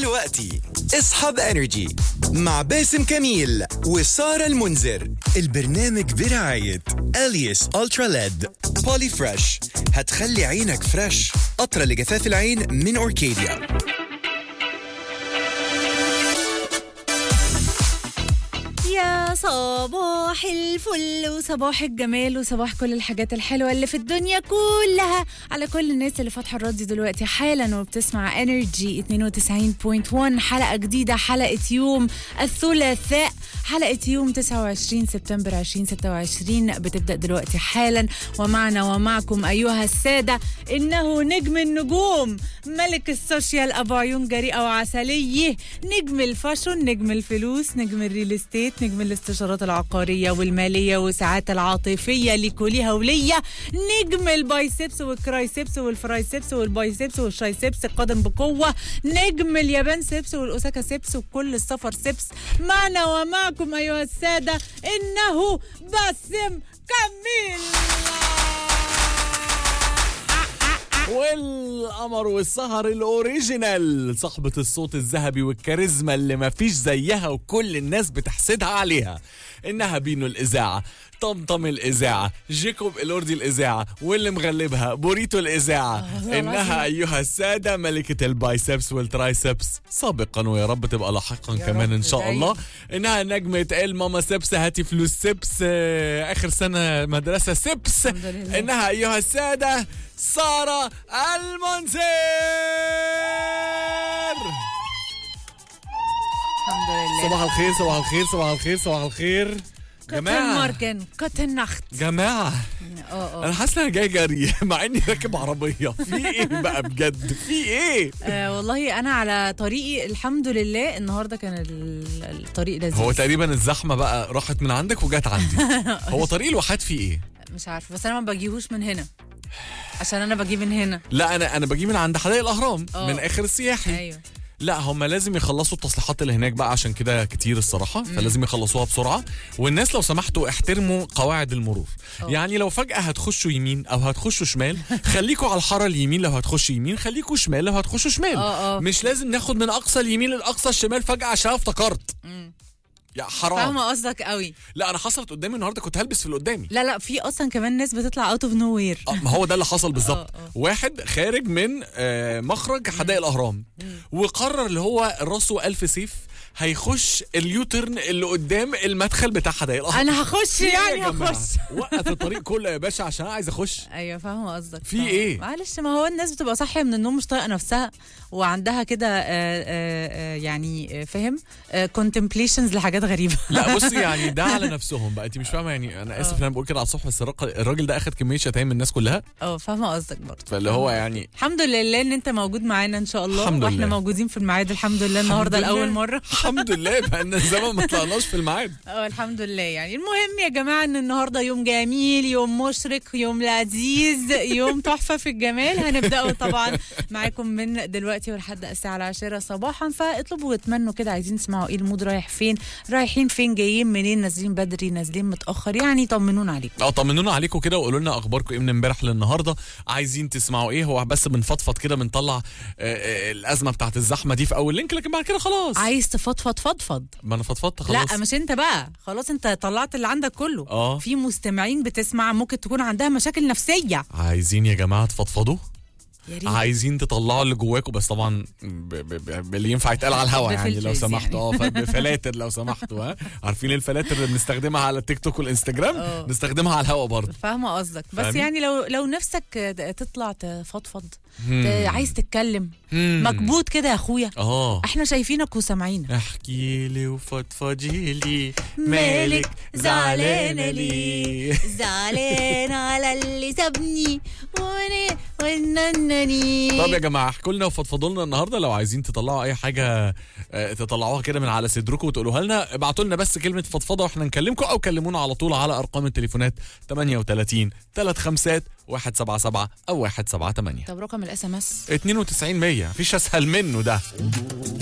دلوقتي اصحاب انرجي مع باسم كميل وسارة المنذر البرنامج برعاية اليس الترا ليد بولي فريش هتخلي عينك فريش قطرة لجفاف العين من اوركيديا يا صباح الفل وصباح الجمال وصباح كل الحاجات الحلوة اللي في الدنيا كلها على كل الناس اللي فاتحة الراديو دلوقتي حالا وبتسمع انرجي 92.1 حلقة جديدة حلقة يوم الثلاثاء حلقة يوم 29 سبتمبر 2026 بتبدأ دلوقتي حالا ومعنا ومعكم أيها السادة إنه نجم النجوم ملك السوشيال أبو عيون جريئة وعسلية نجم الفاشون نجم الفلوس نجم الريل استيت نجم الاستشارات العقارية والمالية والساعات العاطفية لكلها وليا نجم البايسبس والكرايسبس والفرايسبس والبايسبس والشايسبس القدم بقوة نجم اليابان سبس والأوساكا سبس وكل السفر سبس معنا ومعكم أيها السادة إنه باسم كميل والقمر والسهر الاوريجينال صاحبة الصوت الذهبي والكاريزما اللي مفيش زيها وكل الناس بتحسدها عليها انها بينو الاذاعة طمطم الاذاعة جيكوب الوردي الاذاعة واللي مغلبها بوريتو الاذاعة انها ايها السادة ملكة البايسبس والترايسبس سابقا ويا رب تبقى لاحقا كمان ان شاء دايما. الله انها نجمة الماما سبس هاتي فلوس سبس آه، اخر سنة مدرسة سبس الحمد لله. انها ايها السادة سارة المنذر الحمد لله صباح الخير صباح الخير صباح الخير صباح الخير كوتن جماعة ماركن كوتن نخت جماعة اه أنا اه حاسس إن أنا جاي جري مع إني راكب عربية في إيه بقى بجد في إيه آه، والله انا على طريقي الحمد لله النهارده كان ال- الطريق لذيذ هو تقريبا الزحمة بقى راحت من عندك وجت عندي هو طريق الواحات فيه إيه مش عارفه بس انا ما بجيهوش من هنا عشان انا بجي من هنا لا أنا أنا بجي من عند حدائق الأهرام آه. من آخر السياحي ايوه لا هم لازم يخلصوا التصليحات اللي هناك بقى عشان كده كتير الصراحه فلازم يخلصوها بسرعه والناس لو سمحتوا احترموا قواعد المرور أوه. يعني لو فجاه هتخشوا يمين او هتخشوا شمال خليكوا على الحاره اليمين لو هتخشوا يمين خليكوا شمال لو هتخشوا شمال آه، آه. مش لازم ناخد من اقصى اليمين لاقصى الشمال فجاه عشان أنا افتكرت يا حرام فاهمه قصدك قوي لا انا حصلت قدامي النهارده كنت هلبس في اللي قدامي لا لا في اصلا كمان ناس بتطلع اوت اوف نو وير آه، ما هو ده اللي حصل بالظبط آه، آه. واحد خارج من آه، مخرج حدائق الاهرام وقرر اللي هو راسه ألف سيف هيخش اليوترن اللي قدام المدخل بتاع حدائق الاهرام انا هخش في إيه يا يعني جماعة؟ هخش وقف الطريق كله يا باشا عشان انا عايز اخش ايوه فاهمه قصدك في فاهمة. إيه؟ معلش ما هو الناس بتبقى صاحيه من النوم مش طايقه نفسها وعندها كده آه، آه، آه، يعني آه، فاهم كونتمبليشنز لحاجات غريبه لا بصي يعني ده على نفسهم بقى انت مش فاهمه يعني انا اسف ان انا بقول كده على الصبح بس الرق- الراجل ده اخد كميه شتايم من الناس كلها اه فاهمه قصدك برضه فاللي هو يعني الحمد لله ان انت موجود معانا ان شاء الله الحمد واحنا لله. موجودين في الميعاد الحمد لله النهارده الحمد لله. لاول مره الحمد لله بقى لنا زمان ما طلعناش في الميعاد اه الحمد لله يعني المهم يا جماعه ان النهارده يوم جميل يوم مشرق يوم لذيذ يوم تحفه في الجمال هنبداه طبعا معاكم من دلوقتي ولحد الساعه العاشرة صباحا فاطلبوا واتمنوا كده عايزين تسمعوا ايه المود رايح فين رايحين فين جايين منين نازلين بدري نازلين متاخر يعني طمنونا عليكم اه طمنونا عليكم كده وقولوا لنا اخباركم ايه من امبارح للنهارده عايزين تسمعوا ايه هو بس بنفضفض كده بنطلع آه، آه، الازمه بتاعت الزحمه دي في اول لينك لكن بعد كده خلاص عايز تفضفض فضفض ما انا فضفضت خلاص لا مش انت بقى خلاص انت طلعت اللي عندك كله اه. في مستمعين بتسمع ممكن تكون عندها مشاكل نفسيه عايزين يا جماعه تفضفضوا يا ريت عايزين تطلعوا اللي جواكم بس طبعا ب- ب- ب- باللي ينفع يتقال على الهوا يعني لو بفلترز سمحتوا اه يعني. ف- بفلاتر لو سمحتوا ها عارفين الفلاتر اللي بنستخدمها على التيك توك والانستجرام اه. نستخدمها على الهوا برضه فاهمه قصدك بس فاهمين؟ يعني لو لو نفسك تطلع تفضفض مم. ت- عايز تتكلم مم. مكبوت كده يا اخويا اه احنا شايفينك وسامعينك احكي لي وفضفضي لي مالك زعلانة ليه؟ زعلان على اللي سابني وانا وننني طب يا جماعه احكوا لنا وفضفضوا لنا النهارده لو عايزين تطلعوا اي حاجه آه، تطلعوها كده من على صدركم وتقولوها لنا ابعتوا لنا بس كلمه فضفضه واحنا نكلمكم او كلمونا على طول على ارقام التليفونات 38 35 177 او 178 طب رقم الاس ام اس 92 100 مفيش اسهل منه ده